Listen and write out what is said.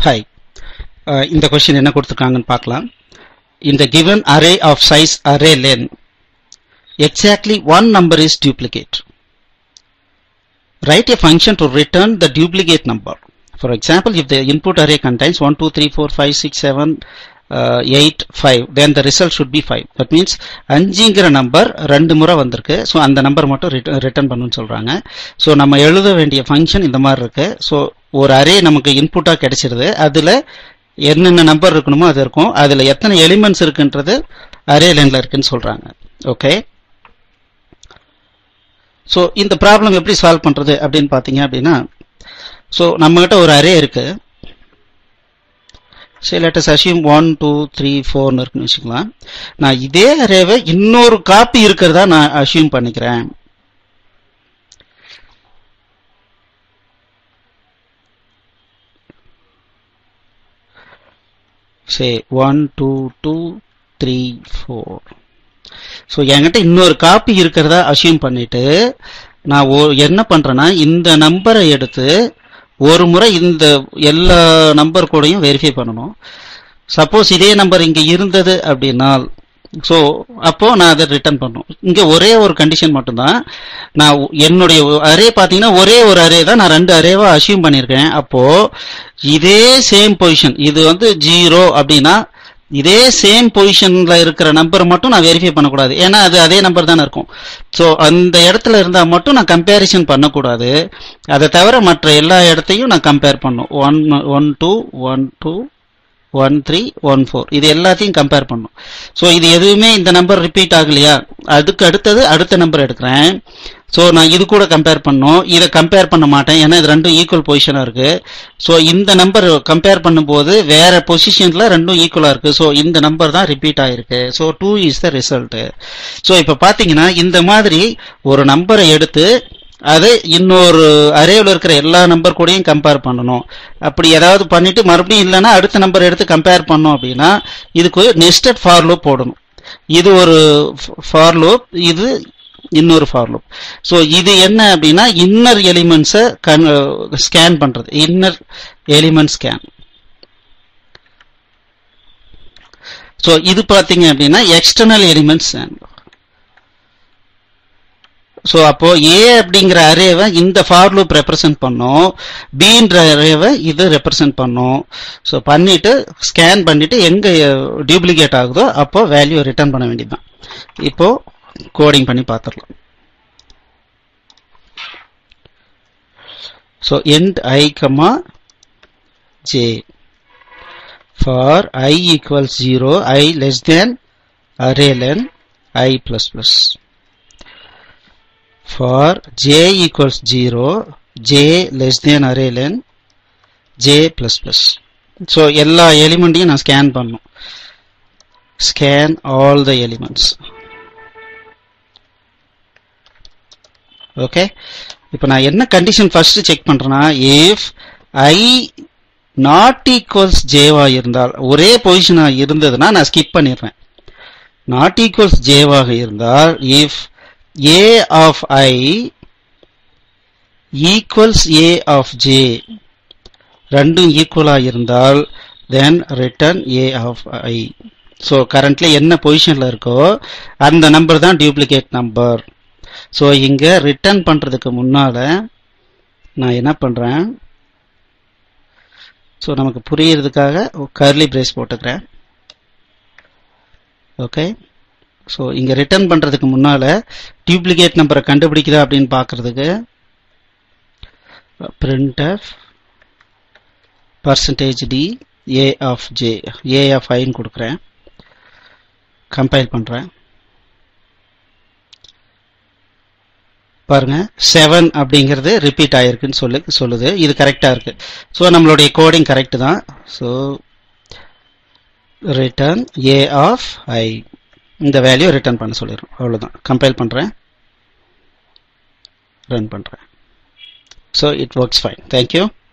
Hi இந்த question என்ன கொடுத்துருக்காங்கன்னு பார்க்கலாம் In the given array of size array len, exactly one number is duplicate. Write a function to return the duplicate number. For example, if the input array contains 1, 2, 3, 4, 5, 6, 7, uh, 8, 5, then the result should be 5. That means அஞ்சுங்கிற number ரெண்டு முறை வந்திருக்கு so அந்த number மட்டும் return பண்ணுன்னு சொல்றாங்க so நம்ம எழுத வேண்டிய ஃபங்க்ஷன் இந்த மாதிரி இருக்கு ஸோ ஒரு அரே நமக்கு இன்புட்டாக கிடைச்சிருது அதுல என்னென்ன நம்பர் இருக்கணுமோ அது இருக்கும் அதுல எத்தனை எலிமெண்ட்ஸ் இருக்குன்றது அரே லைன்ல இருக்குன்னு சொல்றாங்க ஓகே ஸோ இந்த ப்ராப்ளம் எப்படி சால்வ் பண்றது அப்படின்னு பார்த்தீங்க அப்படின்னா ஸோ நம்மகிட்ட ஒரு அரே இருக்கு சரி let's assume one two three ஃபோர்னு இருக்குன்னு வச்சுக்கலாம் நான் இதே அரேவை இன்னொரு காப்பி இருக்கிறதா நான் அசியூம் பண்ணிக்கிறேன் say one two two three four so என்கிட்ட இன்னொரு காப்பி இருக்கிறதா அசியூம் பண்ணிட்டு நான் ஓ- என்ன பண்றேன்னா இந்த நம்பரை எடுத்து ஒரு முறை இந்த எல்லா நம்பர் கூடயும் வெரிஃபை பண்ணணும் சப்போஸ் இதே நம்பர் இங்க இருந்தது அப்படின்னால் ஸோ அப்போ நான் அதை ரிட்டர்ன் பண்ணும் இங்க ஒரே ஒரு கண்டிஷன் மட்டும்தான் நான் ஒ- என்னுடைய அரே பார்த்தீங்கன்னா ஒரே ஒரு அரே தான் நான் ரெண்டு அரேவா அசியூம் பண்ணியிருக்கேன் அப்போ இதே சேம் பொசிஷன் இது வந்து ஜீரோ அப்படின்னா இதே சேம் பொசிஷன்ல இருக்கிற நம்பர் மட்டும் நான் வெரிஃபை பண்ணக்கூடாது ஏன்னா அது அதே நம்பர் தானே இருக்கும் ஸோ அந்த இடத்துல இருந்தா மட்டும் நான் கம்பேரிசன் பண்ணக்கூடாது அதை தவிர மற்ற எல்லா இடத்தையும் நான் கம்பேர் பண்ணும் one one two one two one three one four இது எல்லாத்தையும் கம்பேர் பண்ணும் ஸோ இது எதுவுமே இந்த நம்பர் ரிப்பீட் ஆகலையா அதுக்கு அடுத்தது அடுத்த நம்பர் எடுக்கிறேன் ஸோ நான் இது கூட கம்பேர் பண்ணோம் இதை கம்பேர் பண்ண மாட்டேன் ஏன்னா இது ரெண்டும் ஈக்குவல் பொசிஷனாக இருக்கு ஸோ இந்த நம்பர் கம்பேர் பண்ணும்போது வேற பொசிஷன்ல ரெண்டும் ஈக்குவலாக இருக்கு ஸோ இந்த நம்பர் தான் ரிப்பீட் ஆயிருக்கு so two is the result so இப்போ பார்த்தீங்கன்னா இந்த மாதிரி ஒரு நம்பரை எடுத்து அது இன்னொரு அரேவில் இருக்கிற எல்லா நம்பர் கூடயும் கம்பேர் பண்ணணும் அப்படி ஏதாவது பண்ணிட்டு மறுபடியும் இல்லைன்னா அடுத்த நம்பர் எடுத்து கம்பேர் பண்ணோம் அப்படின்னா இதுக்கு நெஸ்டட் ஃபார் லூப் போடணும் இது ஒரு ஃபார் லூப் இது இன்னொரு ஃபார் லூப் ஸோ இது என்ன அப்படின்னா இன்னர் எலிமெண்ட்ஸை கன் ஸ்கேன் பண்றது இன்னர் எலிமெண்ட் ஸ்கேன் ஸோ இது பார்த்தீங்க அப்படின்னா எக்ஸ்டர்னல் எலிமெண்ட்ஸ் ஸ்கேன் ஸோ அப்போ ஏ அப்படிங்கிற அரேவை இந்த ஃபார் லூப் ரெப்ரசென்ட் பண்ணும் பின்ற அரேவை இது ரெப்ரசென்ட் பண்ணும் ஸோ பண்ணிட்டு ஸ்கேன் பண்ணிட்டு எங்க டியூப்ளிகேட் ஆகுதோ அப்போ வேல்யூ ரிட்டர்ன் பண்ண வேண்டியதுதான் இப்போ கோடிங் பண்ணி பார்த்துடலாம் so end i comma j for i equals 0 i less than array len i plus plus for j equals 0 j less than array len j plus plus so எல்லா எலிமெண்ட்டையும் நான் scan பண்ணும் scan all the elements okay இப்போ நான் என்ன condition first check பண்றேன்னா if I not equals ஜேவா இருந்தால் ஒரே பொசிஷனா இருந்ததுன்னா நான் ஸ்கிப் பண்ணிடுறேன் நாட் ஈக்குவல்ஸ் ஜேவாக இருந்தால் if A of I equals A of J ரெண்டும் ஈக்குவலா இருந்தால் then return A of I so currently என்ன பொசிஷன்ல இருக்கோ அந்த நம்பர் தான் டியூப்ளிகேட் நம்பர் ஸோ இங்க ரிட்டர்ன் பண்றதுக்கு முன்னால நான் என்ன பண்றேன் ஸோ நமக்கு புரியறதுக்காக கர்லி பிரேஸ் போட்டுக்கிறேன் ஓகே ஸோ இங்க ரிட்டர்ன் பண்றதுக்கு முன்னால டியூப்ளிகேட் நம்பரை கண்டுபிடிக்குதா அப்படின்னு பார்க்கிறதுக்கு printf percentage D A of J A of ஐன்னு கொடுக்குறேன் கம்பைல் பண்றேன் பாருங்க செவன் அப்படிங்கிறது ரிப்பீட் ஆயிருக்குன்னு சொல்லு சொல்லுது இது கரெக்டா இருக்கு ஸோ நம்மளுடைய கோடிங் கரெக்ட் தான் so return A of I இந்த வேல்யூ ரிட்டர்ன் பண்ண சொல்லிடும் அவ்வளவுதான் கம்பைல் பண்றேன் ரன் பண்றேன் so it works fine thank you